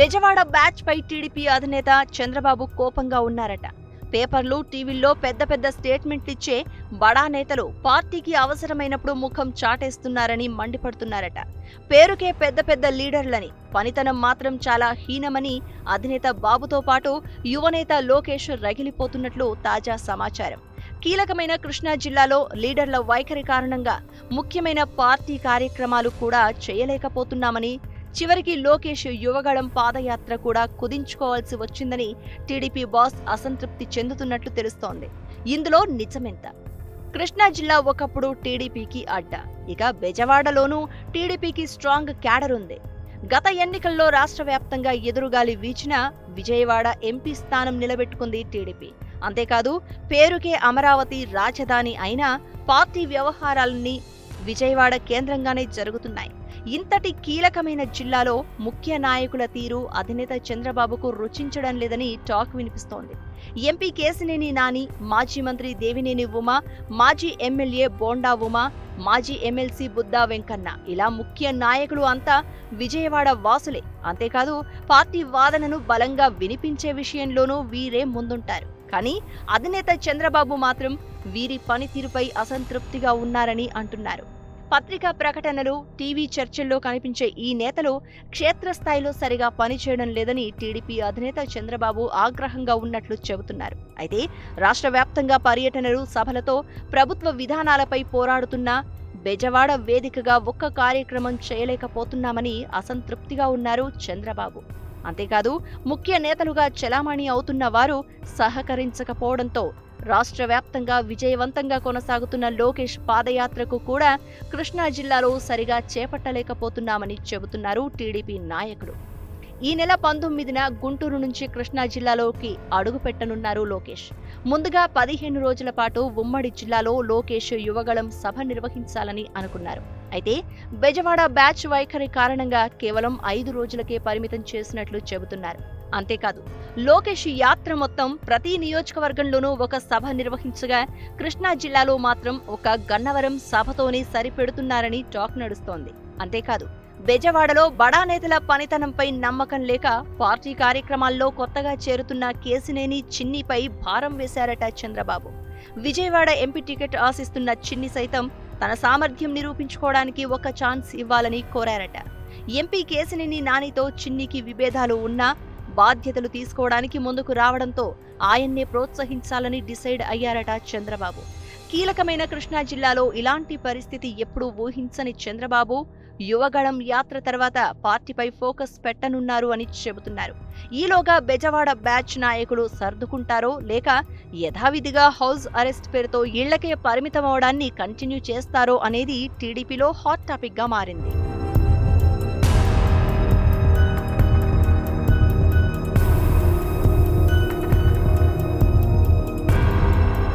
Bezawada batch పై TDP అధినేత చంద్రబాబు కోపంగా ఉన్నారట పేపర్లు టీవీల్లో పెద్ద పెద్ద స్టేట్మెంట్లు ఇచ్చే బడా నేతలు పార్టీకి అవసరమైనప్పుడు ముఖం చాటేస్తున్నారని మండిపడుతున్నారట పేరుకే పెద్ద పెద్ద లీడర్లని పనితనం మాత్రం చాలా హీనమని అధినేత బాబుతో పాటు యువనేత లోకేష్ రగిలిపోతున్నట్లు తాజా సమాచారం కీలకమైన కృష్ణా జిల్లాలో లీడర్ల వైఖరి కారణంగా ముఖ్యమైన పార్టీ కార్యక్రమాలు కూడా చేయలేకపోతున్నామని చివరికి లోకేష్ యువగళం పాదయాత్ర కూడా కుదించుకోవాల్సి వచ్చిందని టీడీపీ బాస్ అసంతృప్తి చెందుతున్నట్లు తెలుస్తోంది ఇందులో నిజమెంత కృష్ణా జిల్లా ఒకప్పుడు టీడీపీకి అడ్డ ఇక బెజవాడలోనూ టీడీపీకి స్ట్రాంగ్ క్యాడర్ ఉంది గత ఎన్నికల్లో రాష్ట్ర వ్యాప్తంగా ఎదురుగాలి వీచినా విజయవాడ ఎంపీ స్థానం నిలబెట్టుకుంది టీడీపీ అంతేకాదు పేరుకే అమరావతి రాజధాని అయినా పార్టీ వ్యవహారాలన్నీ విజయవాడ కేంద్రంగానే జరుగుతున్నాయి ఇంతటి కీలకమైన జిల్లాలో ముఖ్య నాయకుల తీరు అధినేత చంద్రబాబుకు రుచించడం లేదని టాక్ వినిపిస్తోంది ఎంపీ కేసినేని నాని మాజీ మంత్రి దేవినేని ఉమా మాజీ ఎమ్మెల్యే బోండా ఉమా మాజీ ఎమ్మెల్సీ బుద్దా వెంకన్న ఇలా ముఖ్య నాయకులు అంతా విజయవాడ వాసులే అంతేకాదు పార్టీ వాదనను బలంగా వినిపించే విషయంలోనూ వీరే ముందుంటారు కానీ అధినేత చంద్రబాబు మాత్రం వీరి పనితీరుపై అసంతృప్తిగా ఉన్నారని అంటున్నారు పత్రికా ప్రకటనలు టీవీ చర్చల్లో కనిపించే ఈ నేతలు క్షేత్రస్థాయిలో సరిగా పనిచేయడం లేదని టీడీపీ అధినేత చంద్రబాబు ఆగ్రహంగా ఉన్నట్లు చెబుతున్నారు అయితే రాష్ట్ర వ్యాప్తంగా పర్యటనలు సభలతో ప్రభుత్వ విధానాలపై పోరాడుతున్న బెజవాడ వేదికగా ఒక్క కార్యక్రమం చేయలేకపోతున్నామని అసంతృప్తిగా ఉన్నారు చంద్రబాబు అంతేకాదు ముఖ్య నేతలుగా చెలామణి అవుతున్న వారు సహకరించకపోవడంతో రాష్ట్ర వ్యాప్తంగా విజయవంతంగా కొనసాగుతున్న లోకేష్ పాదయాత్రకు కూడా కృష్ణా జిల్లాలో సరిగా చేపట్టలేకపోతున్నామని చెబుతున్నారు టీడీపీ నాయకులు ఈ నెల పంతొమ్మిదిన గుంటూరు నుంచి కృష్ణా జిల్లాలోకి అడుగు పెట్టనున్నారు లోకేష్ ముందుగా పదిహేను రోజుల పాటు ఉమ్మడి జిల్లాలో లోకేష్ యువగళం సభ నిర్వహించాలని అనుకున్నారు అయితే బెజవాడ బ్యాచ్ వైఖరి కారణంగా కేవలం ఐదు రోజులకే పరిమితం చేసినట్లు చెబుతున్నారు అంతేకాదు లోకేష్ యాత్ర మొత్తం ప్రతి నియోజకవర్గంలోనూ ఒక సభ నిర్వహించగా కృష్ణా జిల్లాలో మాత్రం ఒక గన్నవరం సభతోనే సరిపెడుతున్నారని టాక్ నడుస్తోంది అంతేకాదు బెజవాడలో బడా నేతల పనితనంపై నమ్మకం లేక పార్టీ కార్యక్రమాల్లో కొత్తగా చేరుతున్న కేసినేని చిన్నిపై భారం వేశారట చంద్రబాబు విజయవాడ ఎంపీ టికెట్ ఆశిస్తున్న చిన్ని సైతం తన సామర్థ్యం నిరూపించుకోవడానికి ఒక ఛాన్స్ ఇవ్వాలని కోరారట ఎంపీ కేసినేని నానితో చిన్నికి విభేదాలు ఉన్నా బాధ్యతలు తీసుకోవడానికి ముందుకు రావడంతో ఆయన్నే ప్రోత్సహించాలని డిసైడ్ అయ్యారట చంద్రబాబు కీలకమైన కృష్ణా జిల్లాలో ఇలాంటి పరిస్థితి ఎప్పుడూ ఊహించని చంద్రబాబు యువగళం యాత్ర తర్వాత పార్టీపై ఫోకస్ పెట్టనున్నారు అని చెబుతున్నారు ఈలోగా బెజవాడ బ్యాచ్ నాయకులు సర్దుకుంటారో లేక యథావిధిగా హౌస్ అరెస్ట్ పేరుతో ఇళ్లకే పరిమితమవడాన్ని కంటిన్యూ చేస్తారో అనేది టీడీపీలో హాట్ టాపిక్ గా మారింది